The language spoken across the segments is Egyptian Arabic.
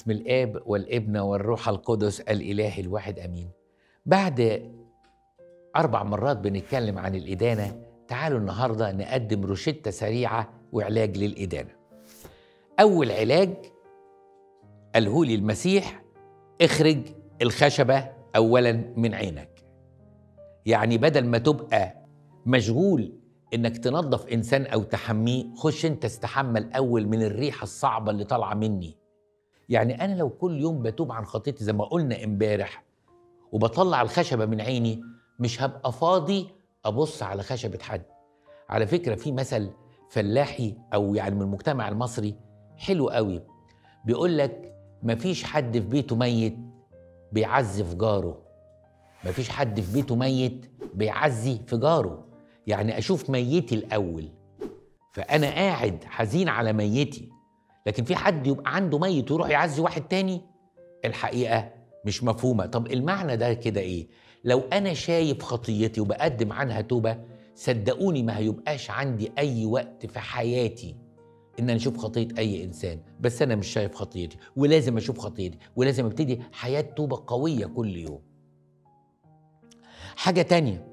باسم الاب والابن والروح القدس الاله الواحد امين بعد اربع مرات بنتكلم عن الادانه تعالوا النهارده نقدم روشته سريعه وعلاج للادانه اول علاج قاله لي المسيح اخرج الخشبه اولا من عينك يعني بدل ما تبقى مشغول انك تنظف انسان او تحميه خش انت استحمى الاول من الريحه الصعبه اللي طالعه مني يعني انا لو كل يوم بتوب عن خطيتي زي ما قلنا امبارح وبطلع الخشبه من عيني مش هبقى فاضي ابص على خشبه حد على فكره في مثل فلاحي او يعني من المجتمع المصري حلو قوي بيقول لك مفيش حد في بيته ميت بيعزي في جاره مفيش حد في بيته ميت بيعزي في جاره يعني اشوف ميتي الاول فانا قاعد حزين على ميتي لكن في حد يبقى عنده ميت ويروح يعزي واحد تاني الحقيقه مش مفهومه طب المعنى ده كده ايه لو انا شايف خطيتي وبقدم عنها توبه صدقوني ما هيبقاش عندي اي وقت في حياتي ان انا اشوف خطيه اي انسان بس انا مش شايف خطيتي ولازم اشوف خطيتي ولازم ابتدي حياه توبه قويه كل يوم حاجه تانيه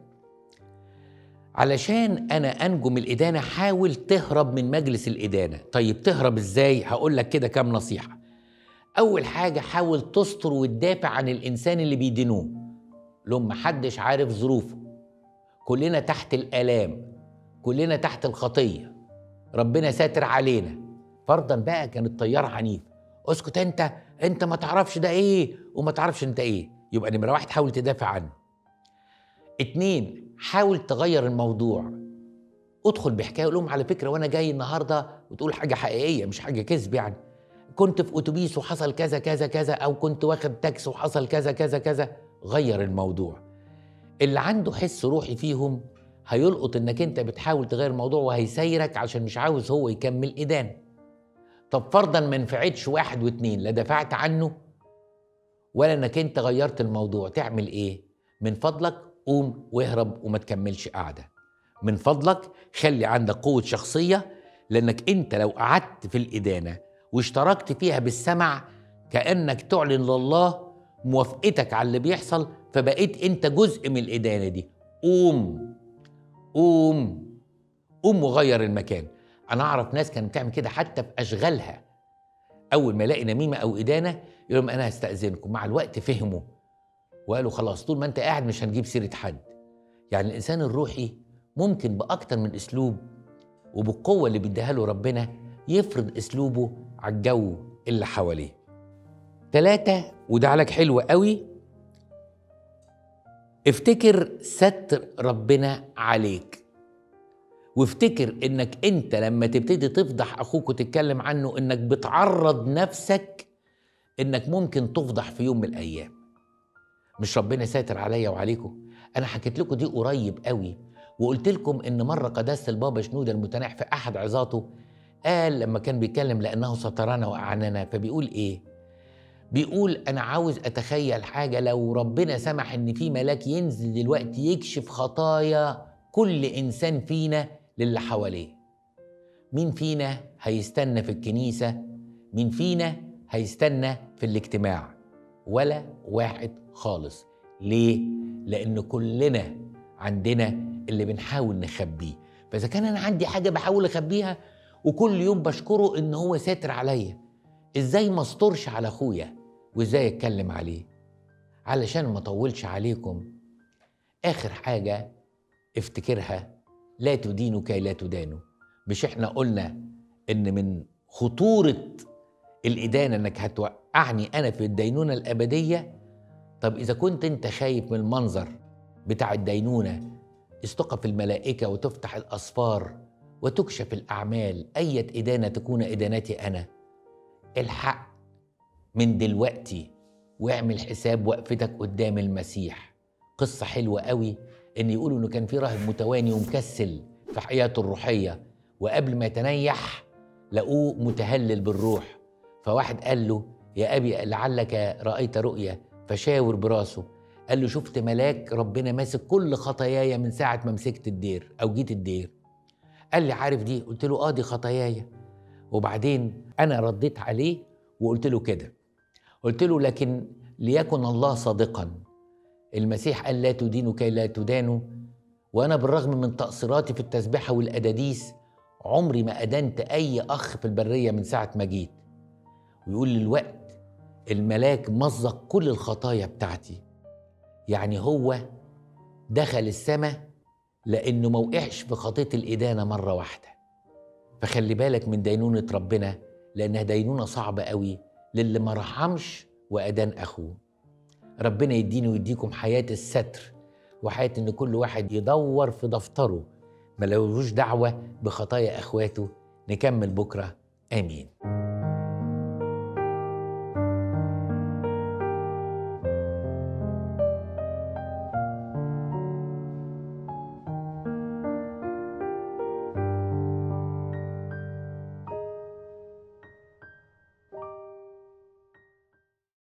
علشان انا انجو من الادانه حاول تهرب من مجلس الادانه طيب تهرب ازاي هقول لك كده كام نصيحه اول حاجه حاول تستر وتدافع عن الانسان اللي بيدينوه لهم محدش عارف ظروفه كلنا تحت الالام كلنا تحت الخطيه ربنا ساتر علينا فرضا بقى كان الطيار عنيف اسكت انت انت ما تعرفش ده ايه وما تعرفش انت ايه يبقى نمره واحد حاول تدافع عنه اتنين حاول تغير الموضوع ادخل بحكايه قول لهم على فكره وانا جاي النهارده وتقول حاجه حقيقيه مش حاجه كذب يعني كنت في اتوبيس وحصل كذا كذا كذا او كنت واخد تاكسي وحصل كذا كذا كذا غير الموضوع اللي عنده حس روحي فيهم هيلقط انك انت بتحاول تغير الموضوع وهيسيرك عشان مش عاوز هو يكمل ادانه طب فرضا ما نفعتش واحد واتنين لا دفعت عنه ولا انك انت غيرت الموضوع تعمل ايه من فضلك قوم واهرب وما تكملش قعده من فضلك خلي عندك قوه شخصيه لانك انت لو قعدت في الادانه واشتركت فيها بالسمع كانك تعلن لله موافقتك على اللي بيحصل فبقيت انت جزء من الادانه دي قوم قوم قوم وغير المكان انا اعرف ناس كانت بتعمل كده حتى في اشغالها اول ما الاقي نميمه او ادانه يقول لهم انا هستاذنكم مع الوقت فهموا وقالوا خلاص طول ما انت قاعد مش هنجيب سيره حد يعني الانسان الروحي ممكن باكتر من اسلوب وبالقوه اللي بيديها له ربنا يفرض اسلوبه على الجو اللي حواليه ثلاثة وده علاج حلو قوي افتكر ستر ربنا عليك وافتكر انك انت لما تبتدي تفضح اخوك وتتكلم عنه انك بتعرض نفسك انك ممكن تفضح في يوم من الايام مش ربنا ساتر عليا وعليكم انا حكيت لكم دي قريب قوي وقلت لكم ان مره قداسه البابا شنوده المتناح في احد عظاته قال لما كان بيتكلم لانه سترنا واعننا فبيقول ايه بيقول انا عاوز اتخيل حاجه لو ربنا سمح ان في ملاك ينزل دلوقتي يكشف خطايا كل انسان فينا للي حواليه مين فينا هيستنى في الكنيسه مين فينا هيستنى في الاجتماع ولا واحد خالص ليه لان كلنا عندنا اللي بنحاول نخبيه فاذا كان انا عندي حاجه بحاول اخبيها وكل يوم بشكره ان هو ساتر عليا ازاي ما استرش على اخويا وازاي اتكلم عليه علشان ما اطولش عليكم اخر حاجه افتكرها لا تدينوا كي لا تدانوا مش احنا قلنا ان من خطوره الادانه انك هتوقعني انا في الدينونه الابديه طب اذا كنت انت خايف من المنظر بتاع الدينونه استقف الملائكه وتفتح الاسفار وتكشف الاعمال اية ادانه تكون ادانتي انا الحق من دلوقتي واعمل حساب وقفتك قدام المسيح قصة حلوة قوي ان يقولوا انه كان في راهب متواني ومكسل في حياته الروحية وقبل ما يتنيح لقوه متهلل بالروح فواحد قال له يا ابي لعلك رايت رؤيا فشاور براسه قال له شفت ملاك ربنا ماسك كل خطاياي من ساعه ما مسكت الدير او جيت الدير قال لي عارف دي قلت له اه دي خطاياي وبعدين انا رديت عليه وقلت له كده قلت له لكن ليكن الله صادقا المسيح قال لا تدينوا كي لا تدانوا وانا بالرغم من تقصيراتي في التسبيحه والاداديس عمري ما ادنت اي اخ في البريه من ساعه ما جيت ويقول لي الوقت الملاك مزق كل الخطايا بتاعتي يعني هو دخل السماء لانه ما وقعش في خطيه الادانه مره واحده فخلي بالك من دينونه ربنا لانها دينونه صعبه قوي للي ما رحمش وادان اخوه ربنا يديني ويديكم حياه الستر وحياه ان كل واحد يدور في دفتره ما لهوش دعوه بخطايا اخواته نكمل بكره امين